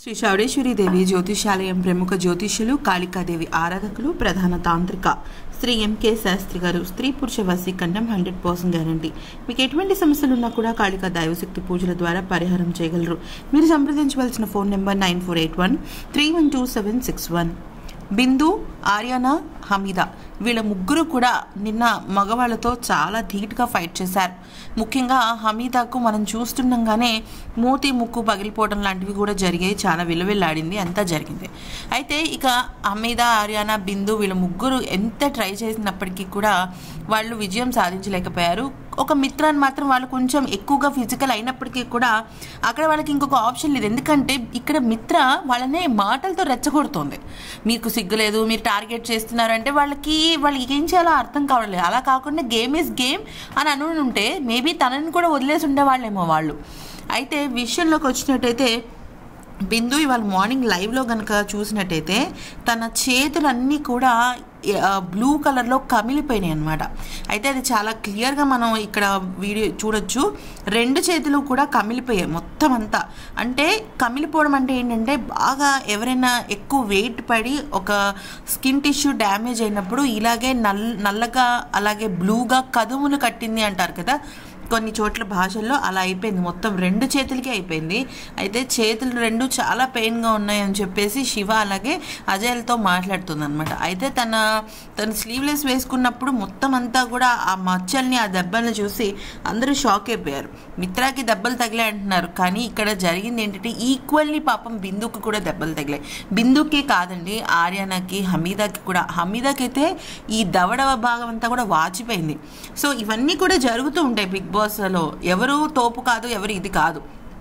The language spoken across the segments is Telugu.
శ్రీ చౌడేశ్వరి దేవి జ్యోతిషాలయం ప్రముఖ జ్యోతిష్యులు కాళికాదేవి ఆరాధకులు ప్రధాన తాంత్రిక శ్రీ ఎంకే శాస్త్రి గారు స్త్రీ పురుష వశీకరణం హండ్రెడ్ పర్సెంట్ గ్యారంటీ మీకు ఎటువంటి సమస్యలు ఉన్నా కూడా కాళికా దైవశక్తి పూజల ద్వారా పరిహారం చేయగలరు మీరు సంప్రదించవలసిన phone number nine four eight one three one two seven six one Bindu Aryana Hamida వీళ్ళ ముగ్గురు కూడా నిన్న మగవాళ్ళతో చాలా ధీటుగా ఫైట్ చేశారు ముఖ్యంగా హమీదాకు మనం చూస్తుండగానే మూతి ముక్కు పగిలిపోవడం లాంటివి కూడా జరిగాయి చాలా విలువెల్లాడింది అంతా జరిగింది అయితే ఇక హమీదా ఆర్యానా బిందు వీళ్ళ ముగ్గురు ఎంత ట్రై చేసినప్పటికీ కూడా వాళ్ళు విజయం సాధించలేకపోయారు ఒక మిత్రాన్ని మాత్రం వాళ్ళు కొంచెం ఎక్కువగా ఫిజికల్ అయినప్పటికీ కూడా అక్కడ వాళ్ళకి ఇంకొక ఆప్షన్ లేదు ఎందుకంటే ఇక్కడ మిత్ర వాళ్ళనే మాటలతో రెచ్చగొడుతోంది మీకు సిగ్గులేదు మీరు టార్గెట్ చేస్తున్నారంటే వాళ్ళకి వాళ్ళకి ఏం చేయాలో అర్థం కావట్లేదు అలా కాకుండా గేమ్ ఇస్ గేమ్ అని అనుని ఉంటే మేబీ తనని కూడా వదిలేసి ఉండేవాళ్ళేమో వాళ్ళు అయితే విషయంలోకి వచ్చినట్టయితే బిందు ఇవాళ మార్నింగ్ లైవ్లో కనుక చూసినట్టయితే తన చేతులన్నీ కూడా బ్లూ కలర్లో కమిలిపోయినాయి అనమాట అయితే అది చాలా క్లియర్గా మనం ఇక్కడ వీడియో చూడొచ్చు రెండు చేతులు కూడా కమిలిపోయాయి మొత్తం అంతా అంటే కమిలిపోవడం అంటే ఏంటంటే బాగా ఎవరైనా ఎక్కువ వెయిట్ పడి ఒక స్కిన్ టిష్యూ డ్యామేజ్ అయినప్పుడు ఇలాగే నల్ నల్లగా అలాగే బ్లూగా కదుములు కట్టింది అంటారు కదా కొన్ని చోట్ల భాషల్లో అలా అయిపోయింది మొత్తం రెండు చేతులకి అయిపోయింది అయితే చేతులు రెండు చాలా పెయిన్గా ఉన్నాయని చెప్పేసి శివ అలాగే అజయ్లతో మాట్లాడుతుంది అనమాట అయితే తన తన స్లీవ్లెస్ వేసుకున్నప్పుడు మొత్తం అంతా కూడా ఆ మచ్చల్ని ఆ దెబ్బల్ని చూసి అందరూ షాక్ అయిపోయారు మిత్రాకి దెబ్బలు తగిలాయి అంటున్నారు కానీ ఇక్కడ జరిగింది ఏంటంటే ఈక్వల్లీ పాపం బిందుకి కూడా దెబ్బలు తగిలాయి బిందుకి కాదండి ఆర్యానాకి హమీదాకి కూడా హమీదాకి అయితే ఈ దవడవ భాగం అంతా కూడా వాచిపోయింది సో ఇవన్నీ కూడా జరుగుతూ ఉంటాయి బిగ్ బాస్లో ఎవరు తోపు కాదు ఎవరు ఇది కాదు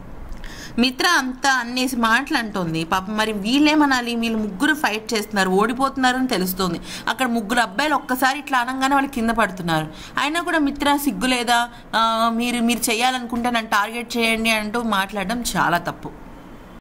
మిత్ర అంతా అన్నేసి మాటలు అంటుంది పాపం మరి వీళ్ళేమనాలి వీళ్ళు ముగ్గురు ఫైట్ చేస్తున్నారు ఓడిపోతున్నారు అని తెలుస్తుంది అక్కడ ముగ్గురు అబ్బాయిలు ఒక్కసారి ఇట్లా అనగానే వాళ్ళు కింద పడుతున్నారు అయినా కూడా మిత్ర సిగ్గు లేదా మీరు మీరు చేయాలనుకుంటే నన్ను టార్గెట్ చేయండి అంటూ మాట్లాడడం చాలా తప్పు